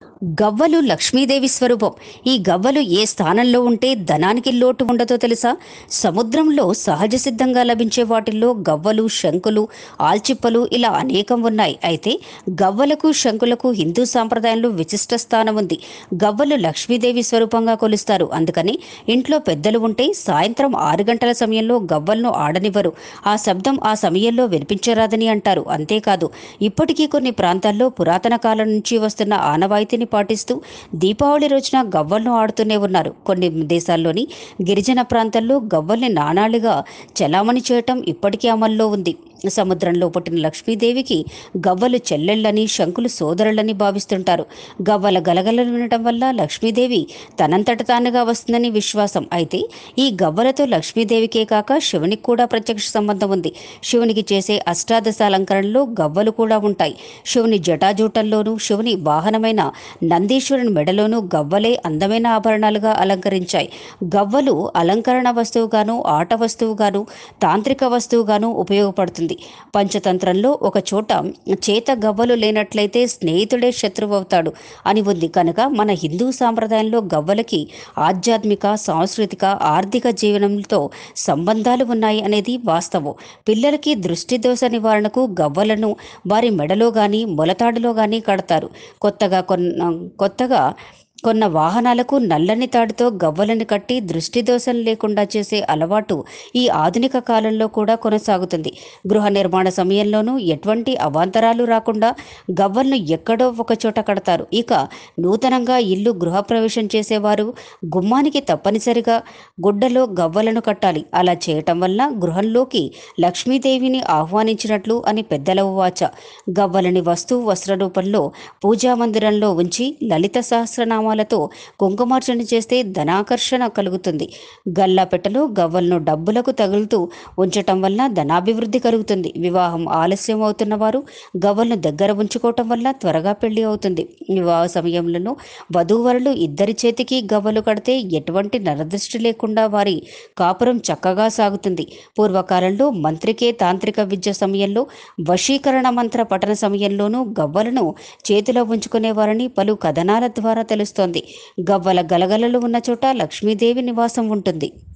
గవ్వలు లక్ష్మీదేవి స్వరూపం ఈ గవ్వలు ఏ స్థానంలో ఉంటే ధనానికి లోటు ఉండదో తెలుసా సముద్రంలో సహజ సిద్ధంగా లభించే వాటిల్లో గవ్వలు శంకులు ఆల్చిప్పలు ఇలా అనేకం ఉన్నాయి అయితే గవ్వలకు శంకులకు హిందూ సాంప్రదాయంలో విశిష్ట స్థానం ఉంది గవ్వలు లక్ష్మీదేవి స్వరూపంగా కొలుస్తారు అందుకని ఇంట్లో పెద్దలు ఉంటే సాయంత్రం ఆరు గంటల సమయంలో గవ్వలను ఆడనివ్వరు ఆ శబ్దం ఆ సమయంలో వినిపించరాదని అంటారు అంతేకాదు ఇప్పటికీ కొన్ని ప్రాంతాల్లో పురాతన కాలం నుంచి వస్తున్న ఆనవాయితీని పాటిస్తూ దీపావళి రోజున గవ్వలను ఆడుతూనే ఉన్నారు కొన్ని దేశాల్లోని గిరిజన ప్రాంతాల్లో గవ్వల్ని నాణాలుగా చలామణి చేయటం ఇప్పటికీ అమల్లో ఉంది సముద్రంలో పుట్టిన లక్ష్మీదేవికి గవ్వలు చెల్లెళ్ళని శంకులు సోదరులని భావిస్తుంటారు గవ్వల గలగలలు వినటం వల్ల లక్ష్మీదేవి తనంతట తానుగా వస్తుందని విశ్వాసం అయితే ఈ గవ్వలతో లక్ష్మీదేవికే కాక శివునికి కూడా ప్రత్యక్ష సంబంధం ఉంది శివునికి చేసే అష్టాదశ అలంకరణలో గవ్వలు కూడా ఉంటాయి శివుని జటాజూటంలోనూ శివుని వాహనమైన నందీశ్వరుని మెడలోనూ గవ్వలే అందమైన ఆభరణాలుగా అలంకరించాయి గవ్వలు అలంకరణ వస్తువుగాను ఆట వస్తువుగాను తాంత్రిక వస్తువుగాను ఉపయోగపడుతుంది పంచతంత్రంలో ఒక చోట చేత గవ్వలు లేనట్లయితే స్నేహితుడే శత్రువు అవుతాడు అని ఉంది కనుక మన హిందూ సాంప్రదాయంలో గవ్వలకి ఆధ్యాత్మిక సాంస్కృతిక ఆర్థిక జీవనంతో సంబంధాలు ఉన్నాయి అనేది వాస్తవం పిల్లలకి దృష్టి దోష నివారణకు గవ్వలను వారి మెడలో కానీ మొలతాడులో కానీ కడతారు కొత్తగా కొన్న కొత్తగా కొన్న వాహనాలకు నల్లని తాడుతో గవ్వలను కట్టి దృష్టి దోషం లేకుండా చేసే అలవాటు ఈ ఆధునిక కాలంలో కూడా కొనసాగుతుంది గృహ నిర్మాణ సమయంలోనూ ఎటువంటి అవాంతరాలు రాకుండా గవ్వలను ఎక్కడో ఒక చోట కడతారు ఇక నూతనంగా ఇల్లు గృహప్రవేశం చేసేవారు గుమ్మానికి తప్పనిసరిగా గుడ్డలో గవ్వలను కట్టాలి అలా చేయటం వల్ల గృహంలోకి లక్ష్మీదేవిని ఆహ్వానించినట్లు అని పెద్దల వాచ గవ్వలని వస్తువు వస్త్ర రూపంలో పూజా మందిరంలో ఉంచి లలిత సహస్రనామాలతో కుంకుమార్చన చేస్తే ధనాకర్షణ కలుగుతుంది గల్లాపెట్టలో గవ్వలను డబ్బులకు తగులుతూ ఉంచటం వల్ల ధనాభివృద్ధి కలుగుతుంది వివాహం ఆలస్యం అవుతున్న వారు గవ్వలను దగ్గర ఉంచుకోవటం వల్ల త్వరగా పెళ్లి అవుతుంది వివాహ సమయంలో వధూవరులు ఇద్దరి చేతికి గవ్వలు కడితే ఎటువంటి నరదృష్టి లేకుండా వారి కాపురం చక్కగా సాగుతుంది పూర్వకాలంలో మంత్రికే తాంత్రిక విద్య సమయంలో వశీకరణ మంత్ర పఠన సమయంలోనూ గవ్వలను చేతిలో ఉంచుకునేవారని పలు కథనాల ద్వారా తెలుస్తోంది గవ్వల గలగలలు ఉన్న చోట లక్ష్మీదేవి నివాసం ఉంటుంది